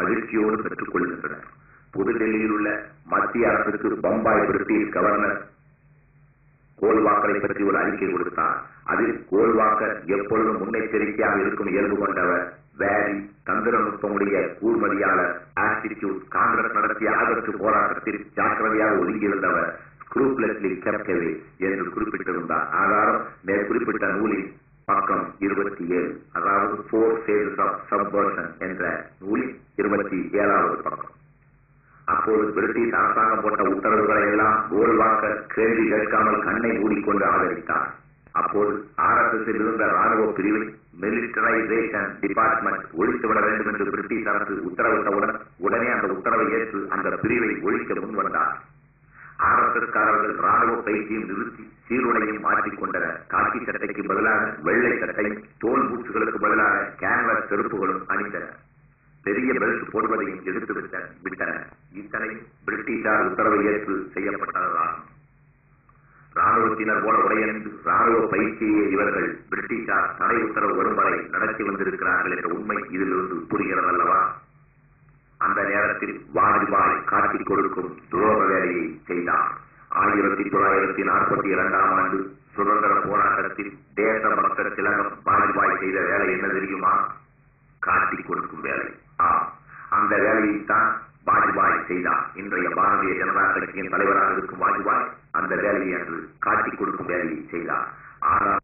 மகிழ்ச்சியோடு பெற்றுக் கொள்கின்றனர் புதுடெல்லியில் உள்ள மத்திய அரசுக்கு பம்பாய் பிரிட்டிஷ் கவர்னர் கோல்வாக்கரை பற்றி ஒரு அறிக்கை கொடுத்தார் அதில் கோல்வாக்கர் எப்பொழுதும் முன்னெச்சரிக்கையாக இருக்கும் இயல்பு கொண்டவர் வேரி தந்திரநுட்பமுடைய கூர்மதியாளர் ஆட்டிடியூட் காங்கிரஸ் நடத்திய ஆதரவு போராட்டத்தில் ஜாக்கிரதையாக ஒதுங்கியிருந்தவர் ஸ்க்ரூப்லெஸ்லி கெப்டவே என்று குறிப்பிட்டிருந்தார் ஆதாரம் மேற் குறிப்பிட்ட நூலின் பக்கம் இருபத்தி ஏழு அதாவது போர் ஃபேசஸ் ஆஃப் சப்வர்ஷன் என்ற நூலின் இருபத்தி ஏழாவது பக்கம் அப்போது பிரிட்டிஷ் அரசாங்கம் போட்ட உத்தரவுகளை எல்லாம் கோல்வாக்கர் கேள்வி கேட்காமல் கண்ணை மூடிக்கொண்டு ஆதரித்தார் அப்போது ஆர்எஸ்எஸ் இருந்த ராணுவ பிரிவை மிலிட்டரைசேஷன் டிபார்ட்மெண்ட் ஒழித்துவிட வேண்டும் என்று பிரிட்டிஷ் அரசு உத்தரவிட்டவுடன் உடனே அந்த உத்தரவை ஏற்று அந்த பிரிவை ஒழிக்க முன்வந்தார் ஆர்எஸ்எஸ்காரர்கள் ராணுவ பயிற்சியும் நிறுத்தி சீருடையும் மாற்றிக்கொண்டனர் காக்கி சட்டைக்கு பதிலாக வெள்ளை சட்டையும் தோல் பூச்சுகளுக்கு பதிலாக கேன்வஸ் செருப்புகளும் அணிந்தனர் பெரிய பெல்ட் போடுவதையும் எடுத்து விட்ட விட்டனர் இத்தனை பிரிட்டிஷார் உத்தரவை ஏற்று செய்யப்பட்டதாகும் ராணுவத்தினர் போல உடையணிந்து ராணுவ பயிற்சியை இவர்கள் பிரிட்டிஷார் தடை உத்தரவு வரும் வரை நடத்தி வந்திருக்கிறார்கள் என்ற உண்மை இதிலிருந்து புரிகிறது அல்லவா அந்த நேரத்தில் வாஜ்பாய் காட்டிக் கொடுக்கும் துரோக வேலையை செய்தார் ஆயிரத்தி தொள்ளாயிரத்தி நாற்பத்தி இரண்டாம் ஆண்டு சுதந்திர போராட்டத்தில் தேச பக்தர் திலகம் வாஜ்பாய் செய்த வேலை என்ன தெரியுமா காட்டிக் கொடுக்கும் வேலை ஆ அந்த வேலையைத்தான் வாஜ்பாய் செய்தார் இன்றைய பாரதிய ஜனதா கட்சியின் தலைவராக இருக்கும் வாஜ்பாய் அந்த வேலையை அன்று காட்டிக் கொடுக்கும் வேலையை செய்தார் ஆனால்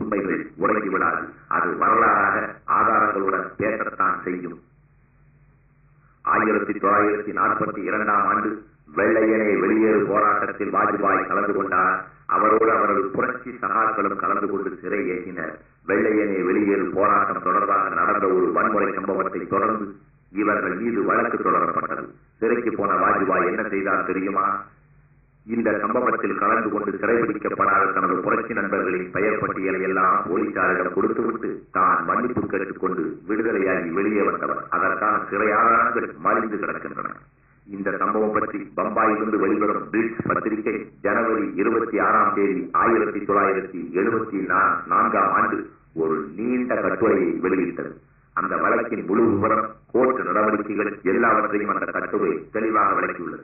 உண்மைகள் உறங்கிவிடாது அது வரலாறாக ஆதாரங்களுடன் பேசத்தான் செய்யும் ஆயிரத்தி தொள்ளாயிரத்தி நாற்பத்தி இரண்டாம் ஆண்டு வெள்ளையனே வெளியேறு போராட்டத்தில் வாஜ்பாய் கலந்து கொண்டார் அவரோடு அவரது புரட்சி சகாக்களும் கலந்து கொண்டு சிறை ஏற்றினர் வெள்ளையனே வெளியேறு போராட்டம் தொடர்பாக நடந்த ஒரு வன்முறை சம்பவத்தை தொடர்ந்து இவர்கள் மீது வழக்கு தொடரப்பட்டது சிறைக்கு போன வாஜ்பாய் என்ன செய்தார் தெரியுமா இந்த சம்பவத்தில் கலந்து கொண்டு சிறைபிடிக்கப்படாத தனது புரட்சி நண்பர்களின் பெயர் பட்டியலை எல்லாம் போலீசாரிடம் கொடுத்துவிட்டு தான் மன்னிப்பு கேட்டுக்கொண்டு விடுதலையாகி வெளியே வந்தவர் அதற்கான சிறை ஆதாரங்கள் மலிந்து கிடக்கின்றன இந்த சம்பவம் பற்றி பம்பாயிலிருந்து வெளிவரும் பிரிட்ஸ் பத்திரிகை ஜனவரி இருபத்தி ஆறாம் தேதி ஆயிரத்தி தொள்ளாயிரத்தி எழுபத்தி நான்காம் ஆண்டு ஒரு நீண்ட கட்டுரையை வெளியிட்டது அந்த வழக்கின் முழு விவரம் கோர்ட் நடவடிக்கைகள் எல்லாவற்றையும் அந்த கட்டுரை தெளிவாக விளக்கியுள்ளது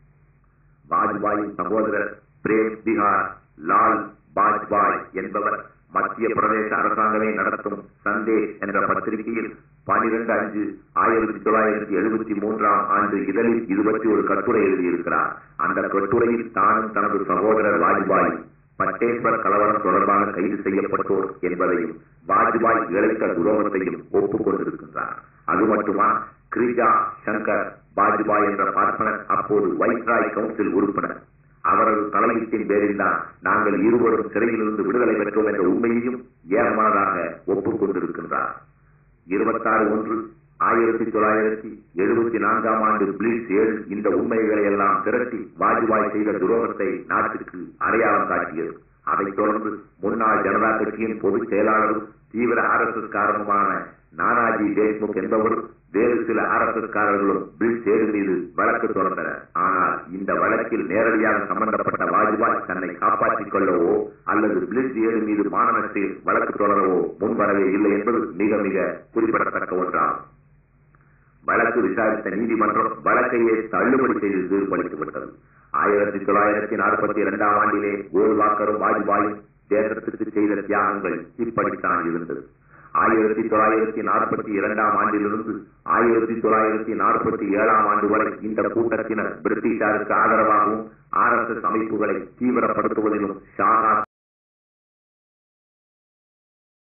வாஜ்பாயின் சகோதரர் பிரேம் பிஹார் லால் வாஜ்பாய் என்பவர் மத்திய பிரதேச அரசாங்கமே நடத்தும் சந்தேஷ் என்ற பத்திரிகையில் பனிரெண்டு அஞ்சு ஆயிரத்தி தொள்ளாயிரத்தி எழுபத்தி மூன்றாம் ஆண்டு இதழில் இது பற்றி ஒரு கட்டுரை எழுதியிருக்கிறார் அந்த கட்டுரையில் தானும் தனது சகோதரர் வாஜ்பாய் பட்டேஸ்வர் கலவரம் தொடர்பாக கைது செய்யப்பட்டோர் என்பதையும் வாஜ்பாய் இழைத்த துரோகத்தையும் ஒப்புக்கொண்டிருக்கின்றார் அது மட்டுமா கிரிஜா சங்கர் வாஜ்பாய் என்ற பார்ப்பனர் அப்போது வைஸ்ராய் கவுன்சில் உறுப்பினர் அவரது தலையீட்டின் பேரில் தான் நாங்கள் இருவரும் சிறையிலிருந்து விடுதலை பெற்றோம் என்ற உண்மையையும் ஏகமானதாக ஒப்புக்கொண்டிருக்கின்றார் இருபத்தாறு ஒன்று ஆயிரத்தி தொள்ளாயிரத்தி எழுபத்தி நான்காம் ஆண்டு பிளீஸ் ஏழு இந்த உண்மைகளை எல்லாம் திரட்டி வாஜ்பாய் செய்த துரோகத்தை நாட்டுக்கு அடையாளம் காட்டியது அதைத் தொடர்ந்து முன்னாள் ஜனதா கட்சியின் பொதுச் செயலாளரும் தீவிர ஆர் எஸ் எஸ் காரணமான நானாஜி தேஷ்முக் என்பவரும் வேறு சில ஆர் எஸ் எஸ் காரர்களும் பில் சேது மீது வழக்கு தொடர்ந்தனர் ஆனால் இந்த வழக்கில் நேரடியாக சம்பந்தப்பட்ட வாஜ்பாய் தன்னை காப்பாற்றிக் கொள்ளவோ அல்லது பிளிஸ் ஏழு மீது மாநகரத்தில் வழக்கு தொடரவோ முன்வரவே இல்லை என்பது மிக மிக குறிப்பிடத்தக்க ஒன்றாகும் வழக்கு விசாரித்த நீதிமன்றம் வழக்கையே தள்ளுபடி செய்து தீர்ப்பளித்து விட்டது ஆயிரத்தி தொள்ளாயிரத்தி நாற்பத்தி இரண்டாம் ஆண்டிலே கோல்வாக்கரும் வாஜ்பாயும் தேசத்துக்கு செய்த தியாகங்கள் இப்படித்தான் இருந்தது ஆயிரத்தி தொள்ளாயிரத்தி நாற்பத்தி இரண்டாம் ஆண்டிலிருந்து ஆயிரத்தி தொள்ளாயிரத்தி நாற்பத்தி ஏழாம் ஆண்டு வரை இந்த கூட்டத்தினர் பிரிட்டிஷாருக்கு ஆதரவாகவும் ஆர் எஸ் எஸ் அமைப்புகளை தீவிரப்படுத்துவதிலும் ஷாரா